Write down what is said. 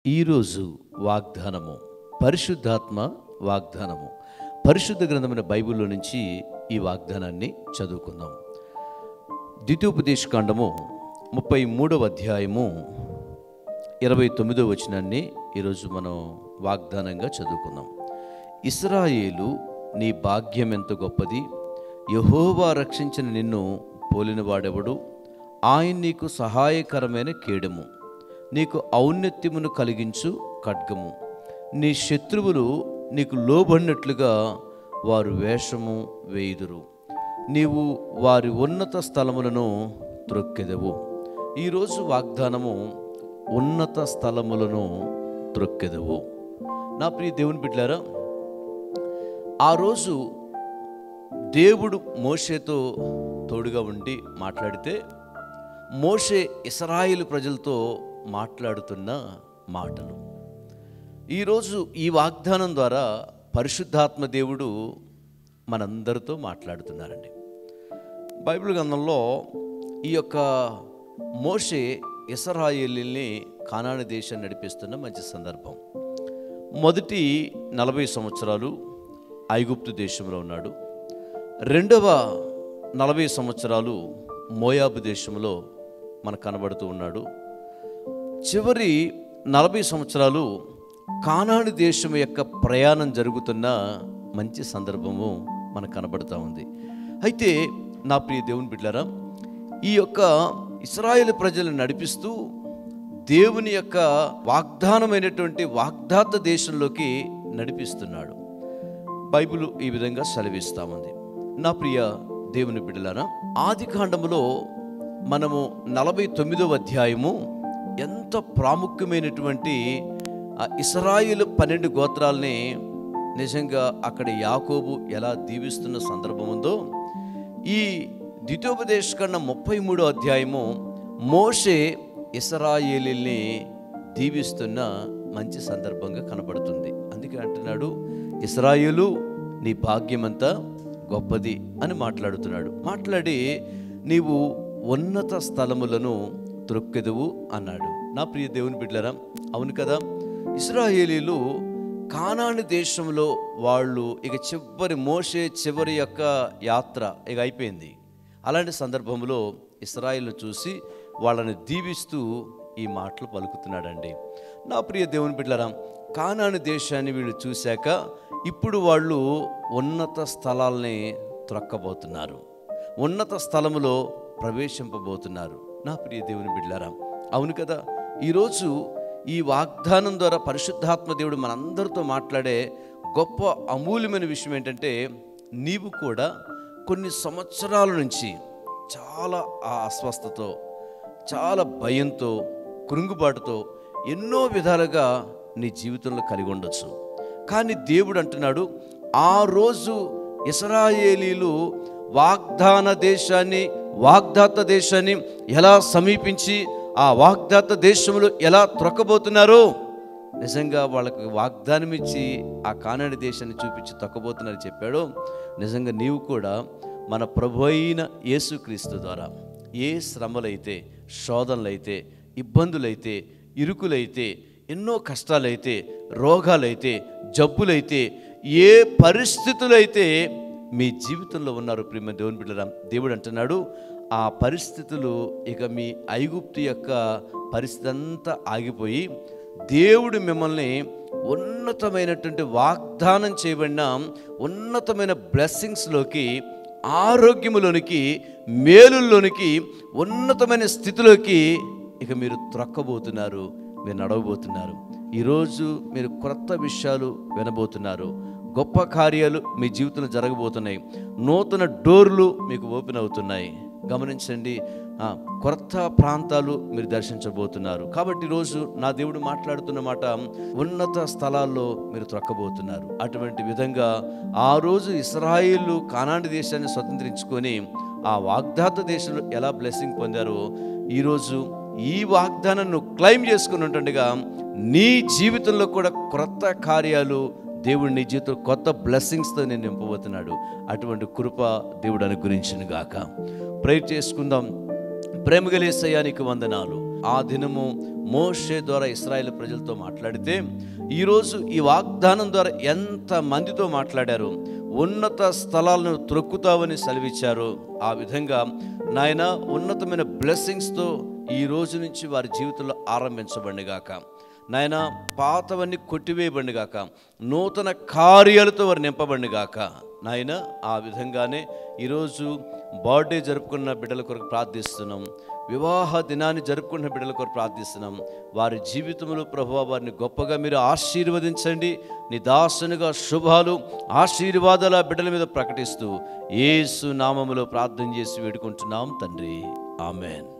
ఈరోజు వాగ్దానము పరిశుద్ధాత్మ వాగ్దానము పరిశుద్ధ గ్రంథమైన బైబిల్లో నుంచి ఈ వాగ్దానాన్ని చదువుకుందాం ద్వితీయోపదేశకాండము ముప్పై మూడవ అధ్యాయము ఇరవై తొమ్మిదో వచనాన్ని ఈరోజు మనం వాగ్దానంగా చదువుకుందాం ఇస్రాయేలు నీ భాగ్యం ఎంత గొప్పది యహోవా రక్షించిన నిన్ను పోలినవాడెవడు ఆయన నీకు సహాయకరమైన కేడము నీకు ఔన్నత్యమును కలిగించు ఖడ్గము నీ శత్రువులు నీకు లోబడినట్లుగా వారు వేషము వేయుదురు నీవు వారి ఉన్నత స్థలములను త్రొక్కెదవు ఈరోజు వాగ్దానము ఉన్నత స్థలములను త్రొక్కెదవు నా ప్రియ దేవుని బిడ్డారా ఆ రోజు దేవుడు మోషేతో తోడుగా ఉండి మాట్లాడితే మోషే ఇస్రాయేలు ప్రజలతో మాట్లాడుతున్న మాటలు ఈరోజు ఈ వాగ్దానం ద్వారా పరిశుద్ధాత్మ దేవుడు మనందరితో మాట్లాడుతున్నారండి బైబిల్ గ్రంథంలో ఈ యొక్క మోషే ఇస్రాయేలీల్ని కానాని దేశాన్ని నడిపిస్తున్న మంచి సందర్భం మొదటి నలభై సంవత్సరాలు ఐగుప్తు దేశంలో ఉన్నాడు రెండవ నలభై సంవత్సరాలు మోయాబు దేశంలో మనకు కనబడుతూ ఉన్నాడు చివరి నలభై సంవత్సరాలు కానాడు దేశం యొక్క ప్రయాణం జరుగుతున్న మంచి సందర్భము మనకు కనబడుతూ ఉంది అయితే నా ప్రియ దేవుని బిడ్డారా ఈ యొక్క ఇస్రాయేల్ ప్రజలను నడిపిస్తూ దేవుని యొక్క వాగ్దానమైనటువంటి వాగ్దాత దేశంలోకి నడిపిస్తున్నాడు బైబిల్ ఈ విధంగా సెలవిస్తామంది నా ప్రియ దేవుని బిడ్డలారా ఆది కాండములో మనము నలభై తొమ్మిదవ అధ్యాయము ఎంత ప్రాముఖ్యమైనటువంటి ఆ ఇస్రాయిల్ పన్నెండు గోత్రాల్ని నిజంగా అక్కడ యాకోబు ఎలా దీవిస్తున్న సందర్భం ఉందో ఈ ద్వితోపదేశ కన్నా ముప్పై మూడో అధ్యాయము మోషే ఇస్రాయేలీల్ని దీవిస్తున్న మంచి సందర్భంగా కనబడుతుంది అందుకే అంటున్నాడు ఇస్రాయేలు నీ భాగ్యమంతా గొప్పది అని మాట్లాడుతున్నాడు మాట్లాడి నీవు ఉన్నత స్థలములను త్రొక్కెదువు అన్నాడు నా ప్రియ దేవుని బిడ్డలరా అవును కదా ఇస్రాయేలీలు కానాని దేశంలో వాళ్ళు ఇక చివరి మోసే చివరి యొక్క యాత్ర ఇక అయిపోయింది అలాంటి సందర్భంలో ఇస్రాయిల్ను చూసి వాళ్ళని దీవిస్తూ ఈ మాటలు పలుకుతున్నాడండి నా ప్రియ దేవుని బిడ్డలరా కానాని దేశాన్ని వీళ్ళు చూశాక ఇప్పుడు వాళ్ళు ఉన్నత స్థలాల్ని త్రక్కబోతున్నారు ఉన్నత స్థలములో ప్రవేశింపబోతున్నారు నా ప్రియ దేవుని బిడ్డలారా అవును కదా ఈరోజు ఈ వాగ్దానం ద్వారా పరిశుద్ధాత్మ దేవుడు మనందరితో మాట్లాడే గొప్ప అమూల్యమైన విషయం ఏంటంటే నీవు కూడా కొన్ని సంవత్సరాల నుంచి చాలా ఆ అస్వస్థతో చాలా భయంతో కృంగుబాటుతో ఎన్నో విధాలుగా నీ జీవితంలో కలిగి ఉండొచ్చు కానీ దేవుడు అంటున్నాడు ఆ రోజు ఇస్రాయేలీలు వాగ్దాన దేశాన్ని వాగ్దాత దేశాన్ని ఎలా సమీపించి ఆ వాగ్దాత దేశంలో ఎలా త్రొక్కబోతున్నారు నిజంగా వాళ్ళకి వాగ్దానం ఇచ్చి ఆ కానాడి దేశాన్ని చూపించి తొక్కబోతున్నారని చెప్పాడు నిజంగా నీవు కూడా మన ప్రభు అయిన యేసుక్రీస్తు ద్వారా ఏ శ్రమలైతే శోధనలైతే ఇబ్బందులైతే ఇరుకులైతే ఎన్నో కష్టాలైతే రోగాలైతే జబ్బులైతే ఏ పరిస్థితులైతే మీ జీవితంలో ఉన్నారు ప్రేమ దేవుని బిడ్డరా దేవుడు అంటున్నాడు ఆ పరిస్థితులు ఇక మీ ఐగుప్తు యొక్క పరిస్థితి అంతా ఆగిపోయి దేవుడు మిమ్మల్ని ఉన్నతమైనటువంటి వాగ్దానం చేయబడిన ఉన్నతమైన బ్లెస్సింగ్స్లోకి ఆరోగ్యములోనికి మేలుల్లోనికి ఉన్నతమైన స్థితిలోకి ఇక మీరు త్రక్కబోతున్నారు మీరు నడవబోతున్నారు ఈరోజు మీరు క్రొత్త విషయాలు వినబోతున్నారు గొప్ప కార్యాలు మీ జీవితంలో జరగబోతున్నాయి నూతన డోర్లు మీకు ఓపెన్ అవుతున్నాయి గమనించండి ఆ, కొత్త ప్రాంతాలు మీరు దర్శించబోతున్నారు కాబట్టి ఈరోజు నా దేవుడు మాట్లాడుతున్న మాట ఉన్నత స్థలాల్లో మీరు త్రక్కబోతున్నారు అటువంటి విధంగా ఆ రోజు ఇస్రాయిల్ కానాడి దేశాన్ని స్వతంత్రించుకొని ఆ వాగ్దాత దేశంలో ఎలా బ్లెస్సింగ్ పొందారో ఈరోజు ఈ వాగ్దానాన్ని నువ్వు క్లైమ్ చేసుకుని ఉంటుండగా నీ జీవితంలో కూడా క్రొత్త కార్యాలు దేవుడు నీ జీవితంలో కొత్త బ్లెస్సింగ్స్తో నేను నింపబోతున్నాడు అటువంటి కృప దేవుడు అనుగ్రహించిన గాక ప్రేర్ చేసుకుందాం ప్రేమ గలేసయ్యానికి వందనాలు ఆ దినము మోషే ద్వారా ఇస్రాయేల్ ప్రజలతో మాట్లాడితే ఈరోజు ఈ వాగ్దానం ద్వారా ఎంత మందితో మాట్లాడారు ఉన్నత స్థలాలను త్రొక్కుతావని సెలవిచ్చారు ఆ విధంగా నాయన ఉన్నతమైన బ్లెస్సింగ్స్తో ఈ రోజు నుంచి వారి జీవితంలో ఆరంభించబడిగాక నాయన పాతవన్నీ కొట్టివేయబడిగాక నూతన కార్యాలతో వారు నింపబడిగాక నాయన ఆ విధంగానే ఈరోజు బర్త్డే జరుపుకున్న బిడ్డల కొరకు ప్రార్థిస్తున్నాం వివాహ దినాన్ని జరుపుకున్న బిడ్డల కొరకు ప్రార్థిస్తున్నాం వారి జీవితంలో ప్రభు వారిని గొప్పగా మీరు ఆశీర్వదించండి నీ దాసునిగా శుభాలు ఆశీర్వాదాల బిడ్డల మీద ప్రకటిస్తూ ఏసు నామములో ప్రార్థన చేసి వేడుకుంటున్నాం తండ్రి ఆమెన్